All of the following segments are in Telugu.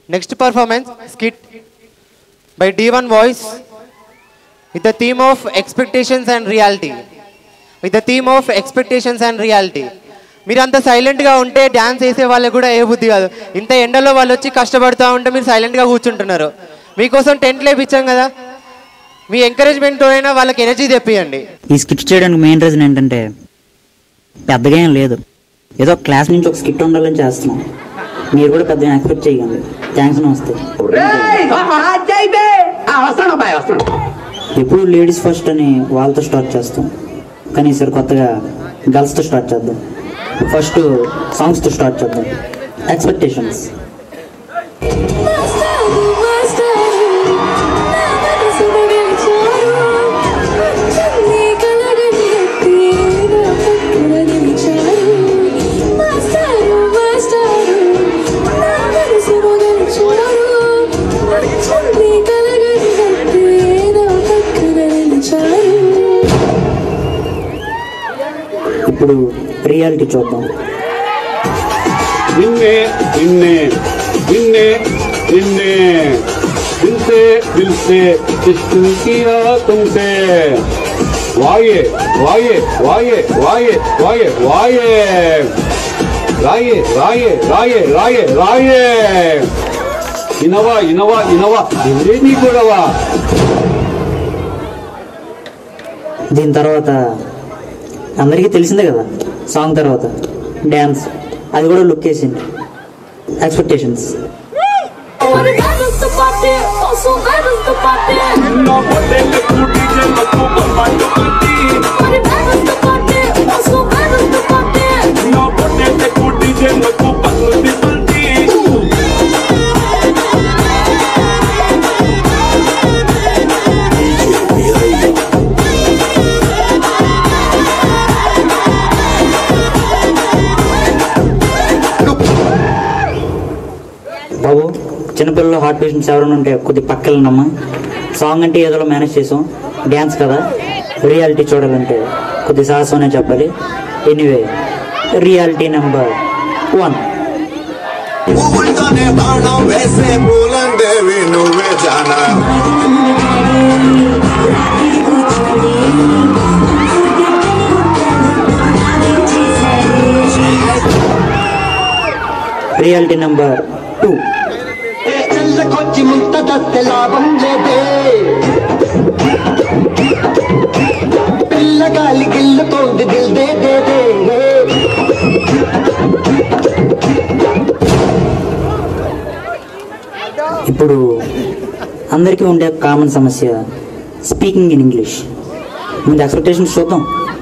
Next performance, skit by D1 Voice with the theme of expectations and reality. With the theme of expectations and reality. మీరు అంత సైలెంట్గా ఉంటే డ్యాన్స్ వేసే వాళ్ళకి కూడా ఏ బుద్ధి కాదు ఇంత ఎండలో వాళ్ళు వచ్చి కష్టపడుతూ ఉంటే మీరు సైలెంట్గా కూర్చుంటున్నారు మీకోసం టెంట్ లేపిచ్చాం కదా మీ ఎంకరేజ్మెంట్తో అయినా వాళ్ళకి ఎనర్జీ తెప్పియండి ఈ స్కిట్ చేయడానికి మెయిన్ రీజన్ ఏంటంటే పెద్దగా ఏం లేదు ఏదో క్లాస్ నుంచి ఒక స్కిట్ ఉండాలని చేస్తున్నాం మీరు కూడా పెద్దగా ఎక్స్పెక్ట్ చేయకండి థ్యాంక్స్ నమస్తే వస్తాను బాయ్ వస్తాను ఎప్పుడు లేడీస్ ఫస్ట్ అని వాళ్ళతో స్టార్ట్ చేస్తాం కానీ ఈసారి కొత్తగా గర్ల్స్తో స్టార్ట్ చేద్దాం ఫస్ట్ సాంగ్స్తో స్టార్ట్ చేద్దాం ఎక్స్పెక్టేషన్స్ ఇప్పుడు రియాలిటీ చూద్దాం నిన్నే నిన్నే నిన్నే నిన్నే दिलसे दिलसे इश्क किया तुमसे वाये वाये वाये वाये वाये वाये राये राये राये राये राये इनवा इनवा इनवा इन्हें కూడావా దీని తర్వాత అందరికీ తెలిసిందే కదా సాంగ్ తర్వాత డ్యాన్స్ అది కూడా లుక్ వేసింది ఎక్స్పెక్టేషన్స్ బాబు చిన్నపిల్లలు హార్ట్ పేషెంట్స్ ఎవరైనా ఉంటే కొద్ది పక్కలనమ్మా సాంగ్ అంటే ఏదో మేనేజ్ చేసాం డ్యాన్స్ కదా రియాలిటీ చూడాలంటే కొద్ది సాహసమనే చెప్పాలి ఎనీవే రియాలిటీ నెంబర్ వన్ పువ్వులతోనే బాణం వేసే పూలందేవి నువ్వే జానా రియాలిటీ నెంబర్ టూ తెల్లకొచ్చి ముంత దస్తే లాభం లేదే పిల్లగాలి గిల్లుతోంది దిల్ దే దే దే ఇప్పుడు అందరికీ ఉండే కామన్ సమస్య స్పీకింగ్ ఇన్ ఇంగ్లీష్ ముందు ఎక్స్పెక్టేషన్స్ చూద్దాం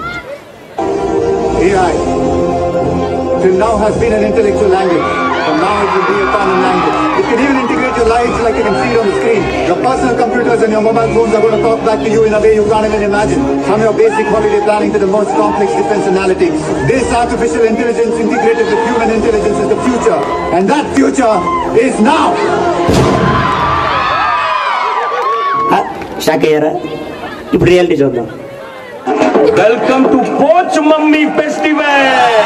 AI till now has been an intellectual language. From now it will be a common language. It can even integrate your lives like you can see it on the screen. Your personal computers and your mobile phones are going to talk back to you in a way you can't even imagine. From your basic holiday planning to the most complex defense analytics. This artificial intelligence integrated with human intelligence is the future. And that future is now. Shock అయ్యారా ఇప్పుడు రియాలిటీ చూద్దాం వెల్కమ్ టు పోచ్ మమ్మీ ఫెస్టివల్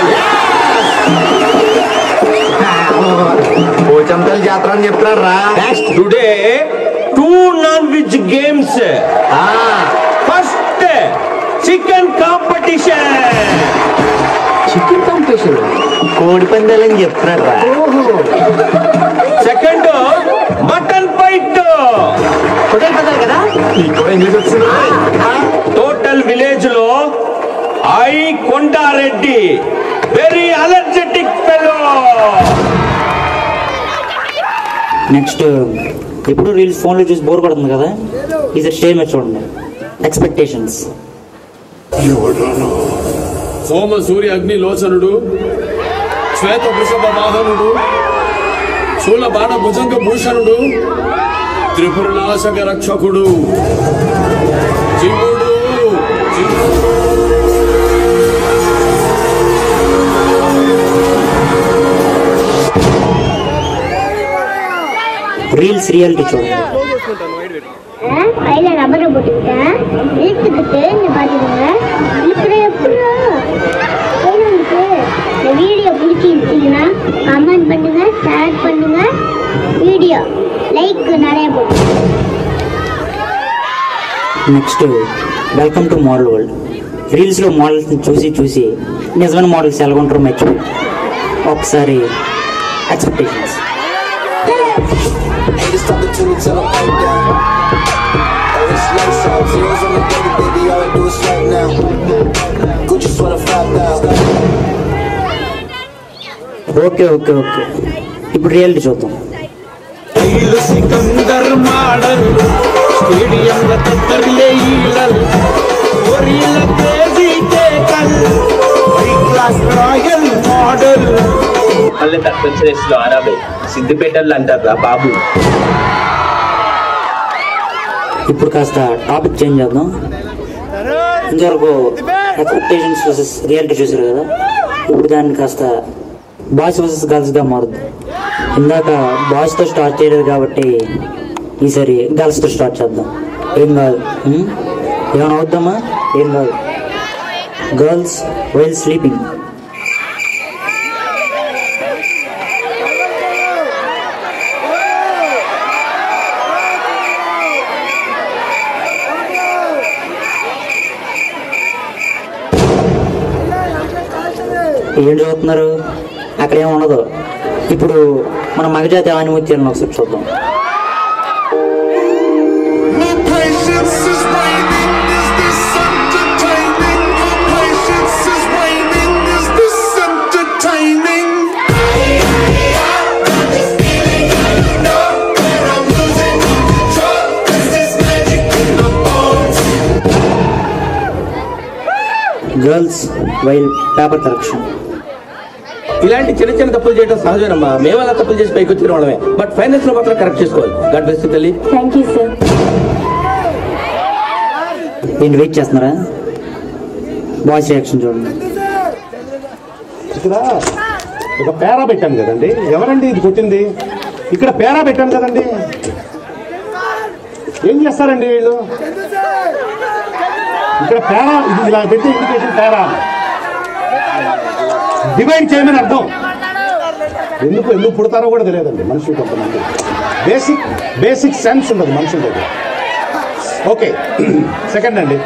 పోచంపల్లి జాతర అని చెప్తున్నాడు రా today two non veg games first chicken competition chicken competition కోడి పందాలని చెప్తున్నాడు రా సెకండ్ మటన్ ఫైట్ హోటల్ పందాలు కదా టోటల్ విలేజ్ లో I Kondareddy very allergic fellow next ఎప్పుడు రీల్స్ ఫోన్లో చూసి బోర్ పడుతుంది కదా ఇది స్టేజ్ మీద చూడండి ఎక్స్పెక్టేషన్స్ సోమ సూర్య అగ్ని లోచనుడు శ్వేత వృషభ వాహనుడు శూల బాణ భుజంగ భూషణుడు త్రిపుర నాశక రక్షకుడు జీవుడు జీవుడు ரீல்ஸ் ரியாலிட்டி చూడండి கையில ரப்பரை போட்டுக்கிட்டேன் இழுத்துக்கிட்டு இங்க பாத்துக்கோங்க இழுக்கிற எப்படா உங்களுக்கு இந்த வீடியோ பிடிச்சிருந்தீங்கன்னா கமெண்ட் பண்ணுங்க ஷேர் பண்ணுங்க వీడియో లైక్ நிறைய போட்டு next welcome to model world రీల్స్లో మోడల్స్ని చూసి చూసి నిజమైన మోడల్స్ ఎలా ఉంటారో మర్చిపోయి ఒకసారి expectations Haters talking to me till I'm pipe down. Oh, it's lights out, zeros on the baby, baby, all I do is right now. Gucci sweater, five thousand. Okay okay okay ఇప్పుడు రియాలిటీ చూద్దాం స్టైల్ సికందర్ మోడల్ స్టేడియంల తత్తరిలే ఈలల్ ఒరిల క్రేజీ టేకల్ హై క్లాస్ రాయల్ మోడల్ మళ్ళీ తక్కువ రేస్ లో ఆరాబే సిద్దిపేటలు అంటారా బాబు ఇప్పుడు కాస్త టాపిక్ చేంజ్ చేద్దాం ఇంతవరకు ఎక్స్పెక్టేషన్స్ వర్సెస్ రియాలిటీ చూసారు కదా ఇప్పుడు దాన్ని కాస్త బాయ్స్ వర్సెస్ గర్ల్స్గా మారుద్ది ఇందాక బాయ్స్తో స్టార్ట్ చేయలేదు కాబట్టి ఈసారి గర్ల్స్తో స్టార్ట్ చేద్దాం ఏం కాదు ఉం? ఏమైనా అవుద్దామా ఏం కాదు గర్ల్స్ వైల్ స్లీపింగ్ ఏం చదువుతున్నారు అక్కడ ఏమి ఉండదు ఇప్పుడు మన మగజాతి ఆనిముత్యాలను ఒకసారి చూద్దాం My patience is waning. Is this entertaining? My patience is waning. Is this entertaining? Girls while paper correction ఇలాంటి చిన్న చిన్న తప్పులు చేయడం సహజమేనమ్మా మేము అలా తప్పులు చేసి పైకి వచ్చిన వాళ్ళమే బట్ ఫైనాన్స్ లో మాత్రం కరెక్ట్ చేసుకోవాలి గాడ్ బెస్ట్ తల్లి థ్యాంక్ యూ సార్ ఏంటి వెయిట్ చేస్తున్నారా బాయ్స్ రియాక్షన్ చూడండి ఇక్కడ ఒక పేరా పెట్టాను కదండి ఎవరండి ఇది కొట్టింది ఇక్కడ పేరా పెట్టాను కదండి ఏం చేస్తారండి వీళ్ళు ఇక్కడ పేరా ఇది ఇలా పెట్టి ఇండికేషన్ పేరా డివైడ్ చేయమని అర్థం ఎందుకు ఎందుకు పుడతారో కూడా తెలియదండి మనుషులు కొంతమంది బేసిక్ బేసిక్ సెన్స్ ఉండదు మనుషుల దగ్గర ఓకే సెకండ్ అండి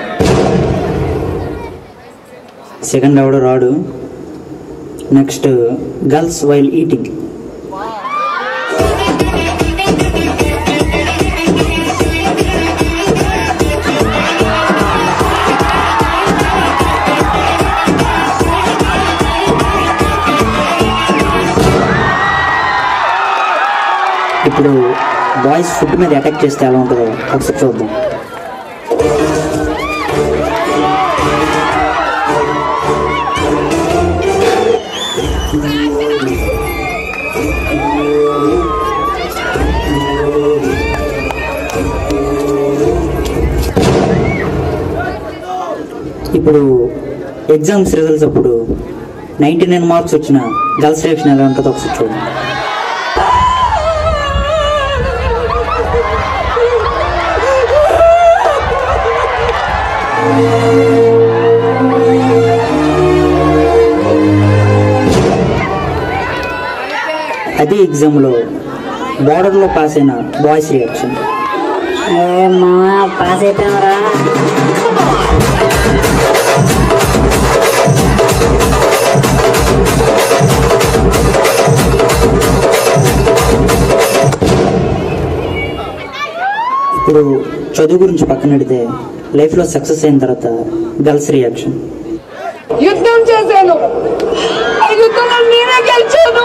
సెకండ్ ఎవడో రాడు నెక్స్ట్ గర్ల్స్ వైల్ ఈటింగ్ ఇప్పుడు బాయ్స్ ఫుడ్ మీద అటాక్ చేస్తే ఎలా ఉంటుందో ఒకసారి చూద్దాం ఇప్పుడు ఎగ్జామ్స్ రిజల్ట్స్ అప్పుడు నైంటీ నైన్ మార్క్స్ వచ్చిన గర్ల్స్ రియాక్షన్ ఎలా ఉంటుందో ఒకసారి చూడండి అదే ఎగ్జామ్లో బార్డర్లో పాస్ అయిన బాయ్స్ రియాక్షన్ మా పాస్ అయిపోయామరా ఇప్పుడు చదువు గురించి పక్కన పెడితే లైఫ్లో సక్సెస్ అయిన తర్వాత గర్ల్స్ రియాక్షన్ యుద్ధం చేశాను ఆ యుద్ధంలో నేనే గెలిచాను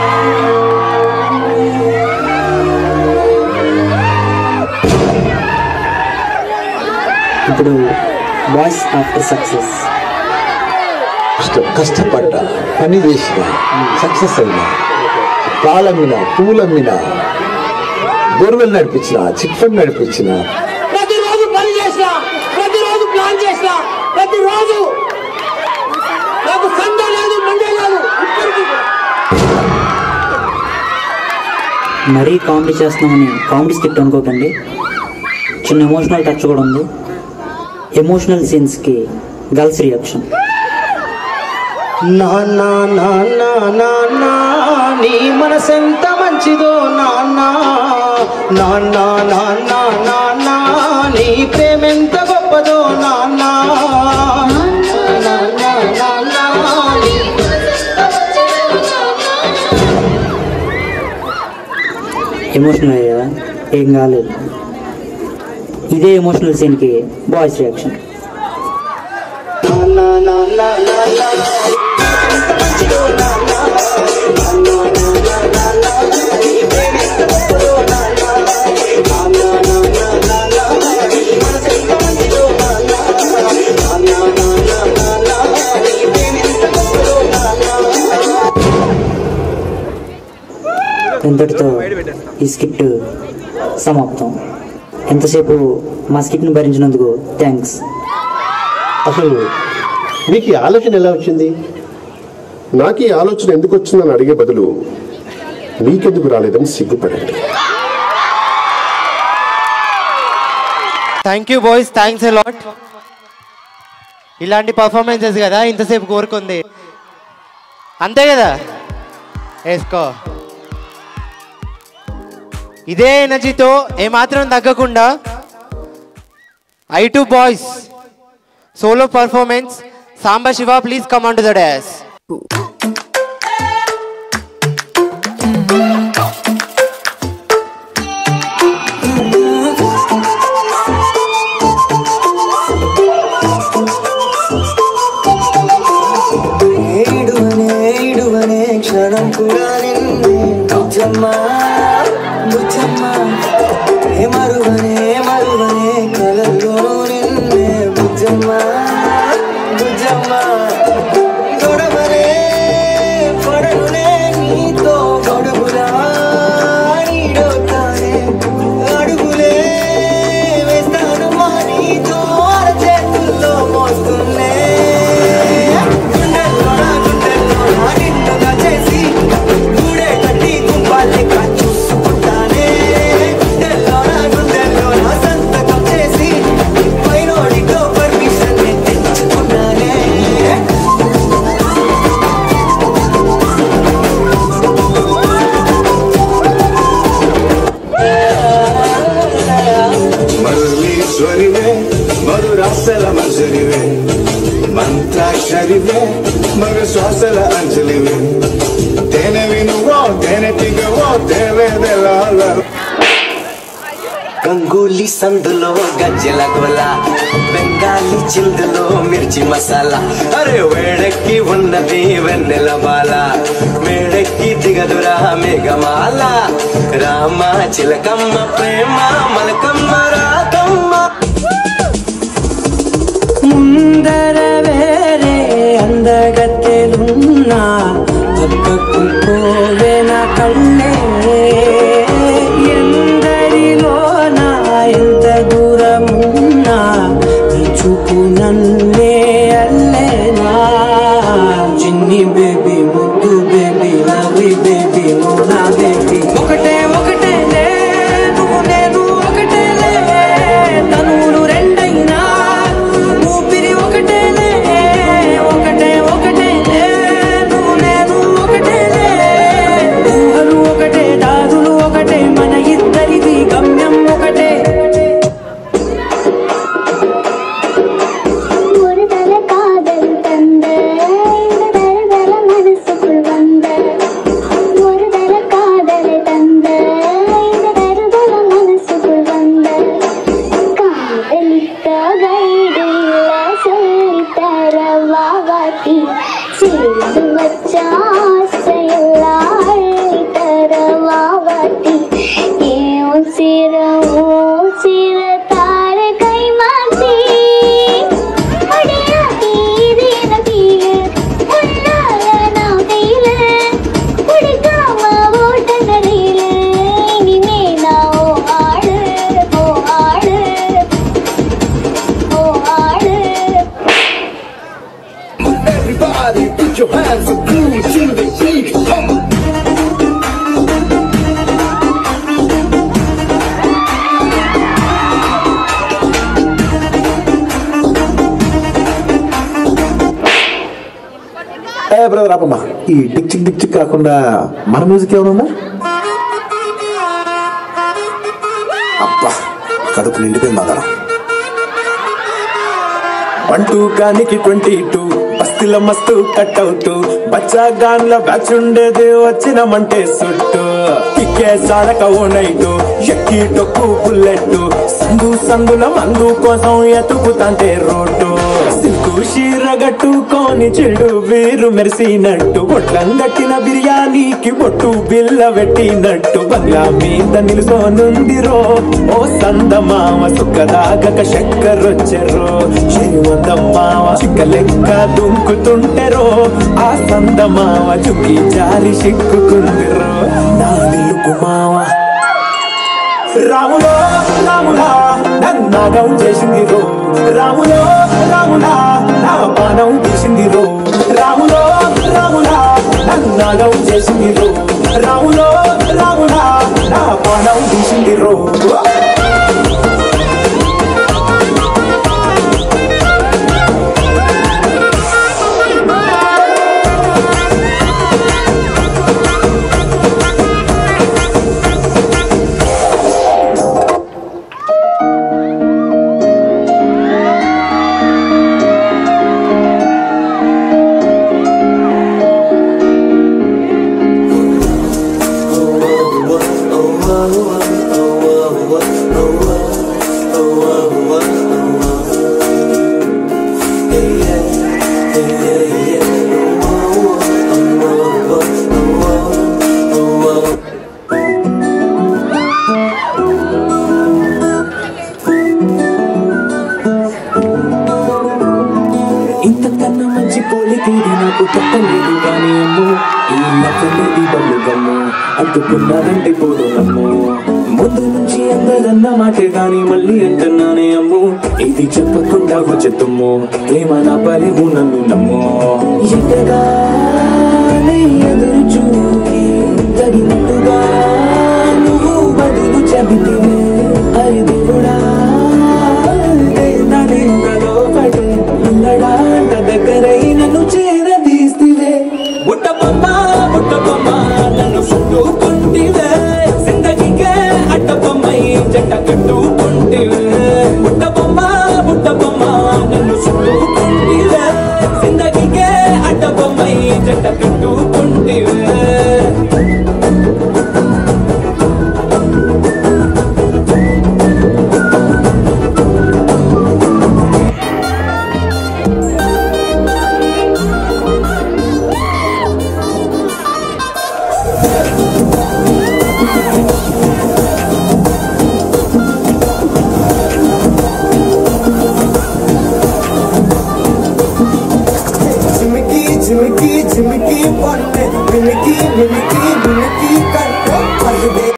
ఇప్పుడు బాయ్స్ ఆఫ్టర్ సక్సెస్ కష్ట కష్టపడ్డా పని చేసిన సక్సెస్ అయినా పాలమ్మిన పూలమ్మిన బోర్వెల్ నడిపించిన చిట్ ఫండ్ నడిపించిన ప్రతిరోజు పని చేసిన ప్రతిరోజు ప్లాన్ చేసిన ప్రతిరోజు నాకు సండే లేదు మండే లేదు ఇప్పటికీ కూడా. మరీ కామెడీ చేస్తున్నామని కామెడీ స్కిట్ అనుకోకండి చిన్న ఎమోషనల్ టచ్ కూడా ఉంది ఎమోషనల్ సీన్స్కి గర్ల్స్ రియాక్షన్ నా నా నా నా నా నా నీ మనసెంత మంచిదో నాన్న నాన్న నాన్న నాన్న నీ ప్రేమెంత గొప్పదో నాన్న నాన్న, నాన్న, నీ ఎమోషనల్ అయ్యా ఏం కాలేదు ఇదే ఎమోషనల్ సీన్కి బాయ్స్ రియాక్షన్ ఇంతటితో ఈ స్కిట్ సమాప్తం ఎంతసేపు మా స్కిట్ని భరించినందుకు థ్యాంక్స్ అసలు మీకు ఈ ఆలోచన ఎలా వచ్చింది నాకు ఈ ఆలోచన ఎందుకు వచ్చిందని అడిగే బదులు మీకెందుకు రాలేదని సిగ్గుపడండి thank you boys thanks a lot ఇలాంటి పర్ఫార్మెన్సెస్ కదా ఇంతసేపు కోరుకుంది అంతే కదా వేసుకో ఇదే ఎనర్జీతో ఏమాత్రం తగ్గకుండా ఐ two boys solo performance Samba Shiva please come on to the dance ఏడువనే ఏడువనే క్షణం కూడా నిన్నే బుజ్జమ్మ బుజ్జమ్మ ఏ మరువనే మరువనే కలల్లోనూ నిన్నే బుజ్జమ్మ బుజ్జమ్మ గొడవనే పడనునే నీతో గొడుగులా నీడవుతానే అడుగులే వేస్తానమ్మా నీతో అరచేతుల్లో మోస్తున్నే గుండెల్లోన గుండెల్లోన నిన్నుగా చేసి గూడే కట్టి గుంపాలెక్క చూసుకుంటానే గుండెల్లోన గుండెల్లోన సంతకం చేసి పైనోడితో పర్మిషన్ తెచ్చుకున్నానే మరులీశ్వరివే మధురాసల మంజరివే మంత్రాక్షరివే మరు శ్వాసల అంజలివే తేనె వినువో తేనె తిగవో తేవేదెలాల గంగూలీ సందులో గజ్జల గోల బెంగాలీ చిందులో మిర్చి మసాలా అరే వేడెక్కి ఉన్నది వెన్నెల బాల మేడెక్కి దిగదురా మేఘమాల రామ చిలకమ్మ ప్రేమ మలకమ్మ రాకమ్మ ముందర వేరే అందగత్తెలున్నా పక్కకు పోవే నా కళ్ళే ఎందరిలోనా ఎంత దూరమున్నా నీ చూపు నన్నే అల్లేనా చిన్ని బేబీ ముద్దు బేబీ లవ్లీ బేబీ నువ్వు నా బేబీ ఒకటే ఒకటే లే నువ్వు నేను ఒకటే లే తనువులు రెండైనా ఊపిరి ఒకటేలే ఒకటే ఒకటేలే నువ్వు నేను ఏ బ్రదర్ ఆపమ్మా ఈ టిక్ చిక్ టిక్ చిక్ కాకుండా మన మ్యూజిక్ ఏమైనా ఉందా అబ్బా కడుపు నిండిపోయింది మాదరం వన్ టూ కానికి ట్వంటీ టూ బస్తీల మస్తు కట్అవుట్ బచ్చా గాన్ల బ్యాచ్ ఉండేది వచ్చినమంటే సుట్టు కిక్కే సాడక ఓ నైటు ఎక్కి టొక్కు బుల్లెట్ సందు సందుల మందు కోసం ఎతుకుతాంటే రోడ్డు సిల్కు షీర గట్టుకొని చెడు వీరు మెరిసినట్టు బొట్లం గట్టిన బిర్యానీకి బొట్టు బిల్ల పెట్టినట్టు బంగ్లా మీద నిలుసోనుందిరో ఓ సందమామ సుక్కదాగక చక్కరొచ్చెరో శ్రీమందమ్మావ చిక్క లెక్క దుంకుతుంటెరో ఆ సందమావ చుక్కి జారి సిక్కుకుందిరో నా నిలుకు మావ రాములో రాములా నన్నాగం చేసింది రో రాములో రాములా నా పానం తీసింది రో రాములో రాములా నన్నాగం చేసింది రో రాములో రాములా నా పానం తీసింది రో ఇంతకన్నా మంచి పోలికేది నాకు తప్పలేదు కానీ అమ్మో ఈ నక్కనేది బల్లు గమ్ము అంటుకున్నానంటే పోదు నమ్ము ముందు నుంచి అందరన్న మాటే గాని మళ్ళీ అంటున్నానే అమ్ము ఇది చెప్పకుండా వచ్చెత్తుమ్ము ప్రేమ నా పలివు నన్ను నమ్ము ఎంతగానే ఎదురు చూకి తగినట్టుగా నువ్వు బదులు చెబితివే అరి దేవుడా నాడేంతలో పడే ఉండడాంట దగ్గరై నన్ను చేరదీస్తివే బుట్ట బొమ్మ బుట్ట బొమ్మ నన్ను చుట్టుకుంటివే జిందగీకే అట్ట బొమ్మై జంట కట్టుకుంటివే బుట్ట బొమ్మ బుట్ట బొమ్మ నన్ను చుట్టుకుంటివే జిందగీకే అట్ట బొమ్మై జంట కట్టుకుంటివే చిమికి చిమికి చిమికి పొన్నే మిమికి మిమికి మిమికి కట్టే